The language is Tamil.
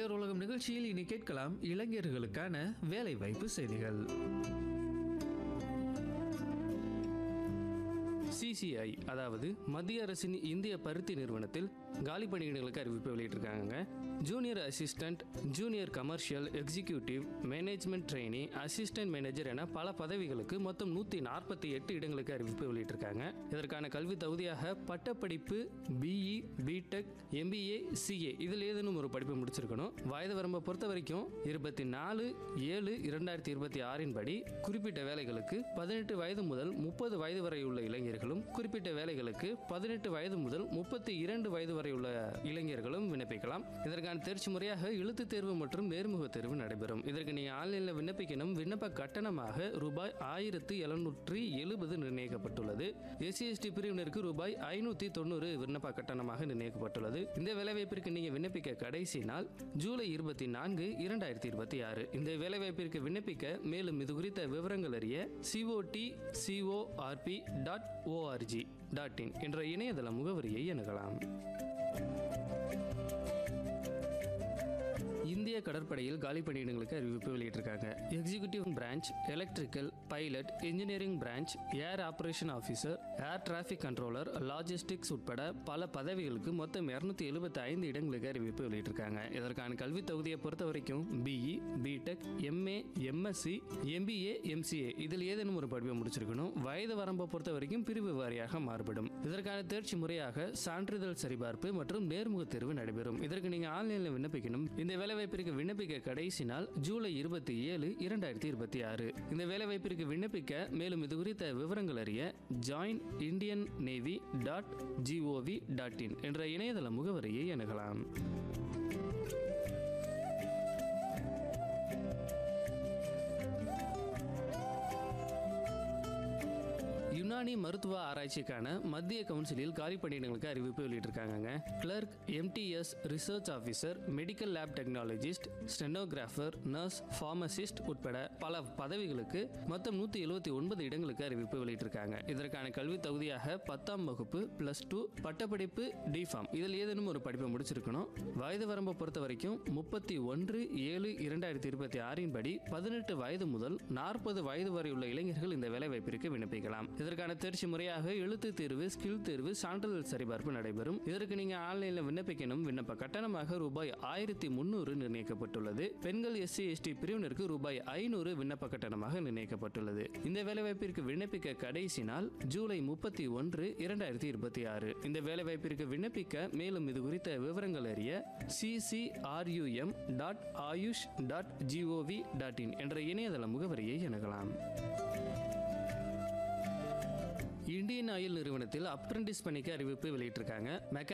இளையோர் உலகம் நிகழ்ச்சியில் இனி கேட்கலாம் இளைஞர்களுக்கான வேலைவாய்ப்பு செய்திகள் சிசிஐ அதாவது மத்திய அரசின் இந்திய பருத்தி நிறுவனத்தில் காலி பணியிடங்களுக்கு அறிவிப்பு வெளியிட்டிருக்காங்க junior assistant junior commercial executive management trainee assistant manager என பல பதவிகளுக்கு மொத்தம் நூற்றி நாற்பத்தி எட்டு இடங்களுக்கு அறிவிப்பு வெளியிட்டிருக்காங்க இதற்கான கல்வி தகுதியாக பட்டப்படிப்பு பிஇ பிடெக் எம்பிஏ சிஏ இதில் ஏதேனும் ஒரு படிப்பு முடிச்சிருக்கணும் வயது வரம்பை பொறுத்த வரைக்கும் இருபத்தி நாலு ஏழு இரண்டாயிரத்தி இருபத்தி ஆறின் படி குறிப்பிட்ட வேலைகளுக்கு பதினெட்டு வயது முதல் முப்பது வயது வரை உள்ள இளைஞர்களும் குறிப்பிட்ட வேலைகளுக்கு பதினெட்டு வயது முதல் முப்பத்தி இரண்டு வயது வரை உள்ள இளைஞர்களும் விண்ணப்பிக்கலாம் இதற்கான தேர்ச்சி முறையாக எழுத்துத் தேர்வு மற்றும் நேர்முக தேர்வு நடைபெறும் இதற்கு நீங்கள் ஆன்லைனில் விண்ணப்பிக்கணும் விண்ணப்ப கட்டணமாக ரூபாய் ஆயிரத்து எழுநூற்றி எழுபது நிர்ணயிக்கப்பட்டுள்ளது எஸ்சி எஸ்டி பிரிவினருக்கு ரூபாய் ஐநூற்றி தொண்ணூறு விண்ணப்ப கட்டணமாக நிர்ணயிக்கப்பட்டுள்ளது இந்த வேலைவாய்ப்பிற்கு நீங்கள் விண்ணப்பிக்க கடைசி நாள் ஜூலை இருபத்தி நான்கு இரண்டாயிரத்தி இருபத்தி ஆறு இந்த வேலைவாய்ப்பிற்கு விண்ணப்பிக்க மேலும் இது குறித்த விவரங்கள் அறிய C O T C O R P dot O R G dot in என்ற இணையதள முகவரியை அணுகலாம் இந்திய கடற்படையில் காலி பணியிடங்களுக்கு அறிவிப்பு வெளியிட்டிருக்காங்க executive branch electrical pilot engineering branch air operation officer air traffic controller logistics உட்பட பல பதவிகளுக்கு மொத்தம் இரநூத்தி எழுபத்தி ஐந்து இடங்களுக்கு அறிவிப்பு வெளியிட்டிருக்காங்க இதற்கான கல்வி தகுதியை பொறுத்த வரைக்கும் BE BTech MA MSc MBA MCA இதில் ஏதேனும் ஒரு படிப்பை முடிச்சிருக்கணும் வயது வரம்பை பொறுத்த வரைக்கும் பிரிவு வாரியாக மாறுபடும் இதற்கான தேர்ச்சி முறையாக சான்றிதழ் சரிபார்ப்பு மற்றும் நேர்முக தேர்வு நடைபெறும் இதற்கு நீங்க ஆன்லைனில் விண்ணப்பிக்கணும் இந்த வேலைவாய்ப்பிற்கு விண்ணப்பிக்க கடைசி நாள் ஜூலை இருபத்தி ஏழு இரண்டாயிரத்தி இருபத்தி ஆறு இந்த வேலைவாய்ப்பிற்கு விண்ணப்பிக்க மேலும் இது குறித்த விவரங்கள் அறிய join Indian navy dot GOV dot in என்ற இணையதள முகவரியை அணுகலாம் யுனானி மருத்துவ ஆராய்ச்சிக்கான மத்திய கவுன்சிலில் காலி பணியிடங்களுக்கு அறிவிப்பு வெளியிட்டிருக்காங்க clerk MTS research officer medical lab technologist stenographer nurse pharmacist உட்பட பல பதவிகளுக்கு மொத்தம் நூற்றி எழுபத்தி ஒன்பது இடங்களுக்கு அறிவிப்பு வெளியிட்டிருக்காங்க இதற்கான கல்வி தகுதியாக பத்தாம் வகுப்பு பிளஸ் டூ பட்டப்படிப்பு டிஃபார்ம் இதில் ஏதேனும் ஒரு படிப்பை முடிச்சிருக்கணும் வயது வரம்பை பொறுத்த வரைக்கும் முப்பத்தி ஒன்று ஏழு இரண்டாயிரத்தி இருபத்தி ஆறின் படி பதினெட்டு வயது முதல் நாற்பது வயது வரை உள்ள இளைஞர்கள் இந்த வேலைவாய்ப்பிற்கு விண்ணப்பிக்கலாம் இதற்கான தேர்ச்சி முறையாக எழுத்து தேர்வு ஸ்கில் தேர்வு சான்றிதழ் சரிபார்ப்பு நடைபெறும் இதற்கு நீங்க ஆன்லைனில் விண்ணப்பிக்கணும் விண்ணப்ப கட்டணமாக ரூபாய் ஆயிரத்தி முன்னூறு நிர்ணயிக்கப்பட்டுள்ளது பெண்கள் எஸ்சி எஸ்டி பிரிவினருக்கு ரூபாய் ஐநூறு விண்ணப்ப கட்டணமாக நிர்ணயிக்கப்பட்டுள்ளது இந்த வேலைவாய்ப்பிற்கு விண்ணப்பிக்க கடைசி நாள் ஜூலை முப்பத்தி ஒன்று இரண்டாயிரத்தி இருபத்தி ஆறு இந்த வேலைவாய்ப்பிற்கு விண்ணப்பிக்க மேலும் இது குறித்த விவரங்கள் அறிய CCRUM dot AYUSH dot GOV dot in என்ற இணையதள முகவரியை அணுகலாம் இந்தியன் ஆயில் நிறுவனத்தில் அப்ரெண்டிஸ் பணிக்கு அறிவிப்பு வெளியிட்டிருக்காங்க